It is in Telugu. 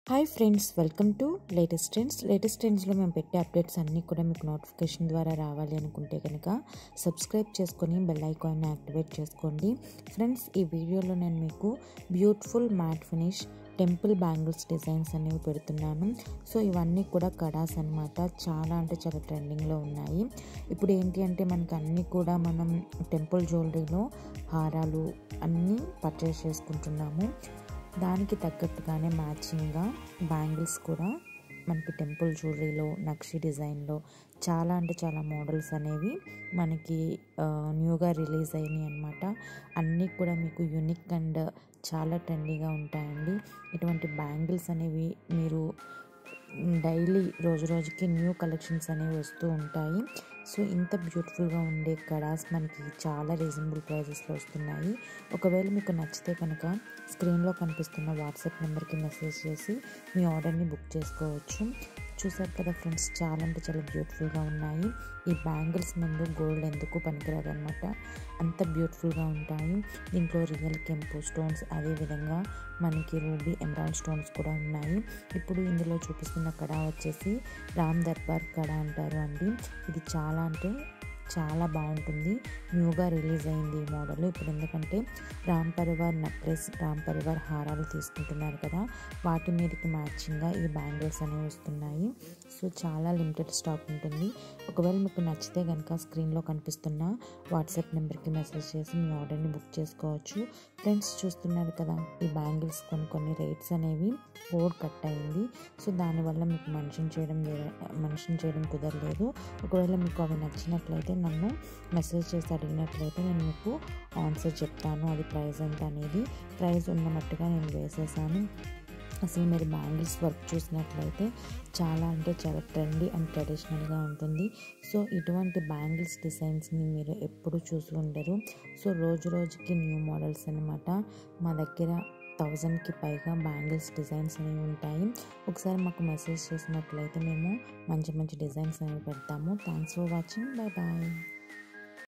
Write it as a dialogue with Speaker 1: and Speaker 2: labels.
Speaker 1: hi friends welcome to latest trends latest ట్రెండ్స్లో మేము పెట్టే అప్డేట్స్ అన్నీ కూడా మీకు నోటిఫికేషన్ ద్వారా రావాలి అనుకుంటే కనుక సబ్స్క్రైబ్ చేసుకొని బెల్ ఐకాన్ని యాక్టివేట్ చేసుకోండి ఫ్రెండ్స్ ఈ వీడియోలో నేను మీకు beautiful matte finish temple bangles designs అనేవి పెడుతున్నాను సో ఇవన్నీ కూడా కడాస్ అనమాట చాలా అంటే చాలా ట్రెండింగ్లో ఉన్నాయి ఇప్పుడు ఏంటి అంటే మనకి అన్నీ కూడా మనం టెంపుల్ జ్యువెలరీలో హారాలు అన్నీ పర్చేస్ చేసుకుంటున్నాము దానికి తగ్గట్టుగానే మ్యాచింగ్గా బ్యాంగిల్స్ కూడా మనకి టెంపుల్ జ్యువెలరీలో నక్షి డిజైన్లో చాలా అంటే చాలా మోడల్స్ అనేవి మనకి న్యూగా రిలీజ్ అయినాయి అనమాట అన్నీ కూడా మీకు యూనిక్ అండ్ చాలా ట్రెండీగా ఉంటాయండి ఇటువంటి బ్యాంగిల్స్ అనేవి మీరు డైలీ రోజు రోజుకి న్యూ కలెక్షన్స్ అనేవి వస్తూ ఉంటాయి సో ఇంత బ్యూటిఫుల్గా ఉండే కడాస్ మనకి చాలా రీజనబుల్ ప్రైజెస్లో వస్తున్నాయి ఒకవేళ మీకు నచ్చితే కనుక స్క్రీన్లో కనిపిస్తున్న వాట్సాప్ నెంబర్కి మెసేజ్ చేసి మీ ఆర్డర్ని బుక్ చేసుకోవచ్చు చూసారు కదా ఫ్రెండ్స్ చాలా అంటే చాలా బ్యూటిఫుల్గా ఉన్నాయి ఈ బ్యాంగిల్స్ ముందు గోల్డ్ ఎందుకు పనికిరాదనమాట అంత బ్యూటిఫుల్గా ఉంటాయి దీంట్లో రియల్ కెంపు స్టోన్స్ అదేవిధంగా మనకి రూబీ ఎమరాల్డ్ స్టోన్స్ కూడా ఉన్నాయి ఇప్పుడు ఇందులో చూపిస్తున్న కడ వచ్చేసి రామ్ దర్బార్ కడ అంటారు అండి ఇది చాలా అంటే చాలా బాగుంటుంది న్యూగా రిలీజ్ అయింది ఈ మోడల్ ఇప్పుడు ఎందుకంటే రామ్ పరివార్ నెక్లెస్ రామ్ పరివార్ హారాలు తీసుకుంటున్నారు కదా వాటి మీదకి మ్యాచింగ్గా ఈ బ్యాంగిల్స్ అనేవి వస్తున్నాయి సో చాలా లిమిటెడ్ స్టాక్ ఉంటుంది ఒకవేళ మీకు నచ్చితే కనుక స్క్రీన్లో కనిపిస్తున్న వాట్సాప్ నెంబర్కి మెసేజ్ చేసి మీ ఆర్డర్ని బుక్ చేసుకోవచ్చు ఫ్రెండ్స్ చూస్తున్నారు కదా ఈ బ్యాంగిల్స్ కొన్ని కొన్ని రేట్స్ అనేవి కోడ్ కట్ అయింది సో దానివల్ల మీకు మెన్షన్ చేయడం మెన్షన్ చేయడం కుదరలేదు ఒకవేళ మీకు అవి నచ్చినట్లయితే నన్ను మెసేజ్ చేసి అడిగినట్లయితే నేను మీకు ఆన్సర్ చెప్తాను అది ప్రైస్ ఎంత అనేది ప్రైస్ ఉన్నట్టుగా నేను వేసేసాను అసలు మీరు బ్యాంగిల్స్ వర్క్ చూసినట్లయితే చాలా అంటే చాలా ట్రెండీ అండ్ ట్రెడిషనల్గా ఉంటుంది సో ఇటువంటి బ్యాంగిల్స్ డిజైన్స్ని మీరు ఎప్పుడు చూసి ఉండరు సో రోజు రోజుకి న్యూ మోడల్స్ అనమాట మా దగ్గర థౌజండ్కి పైగా బ్యాంగిల్స్ డిజైన్స్ అనేవి ఉంటాయి ఒకసారి మాకు మెసేజ్ చేసినట్లయితే మేము మంచి మంచి డిజైన్స్ అనేవి పెడతాము thanks for watching bye bye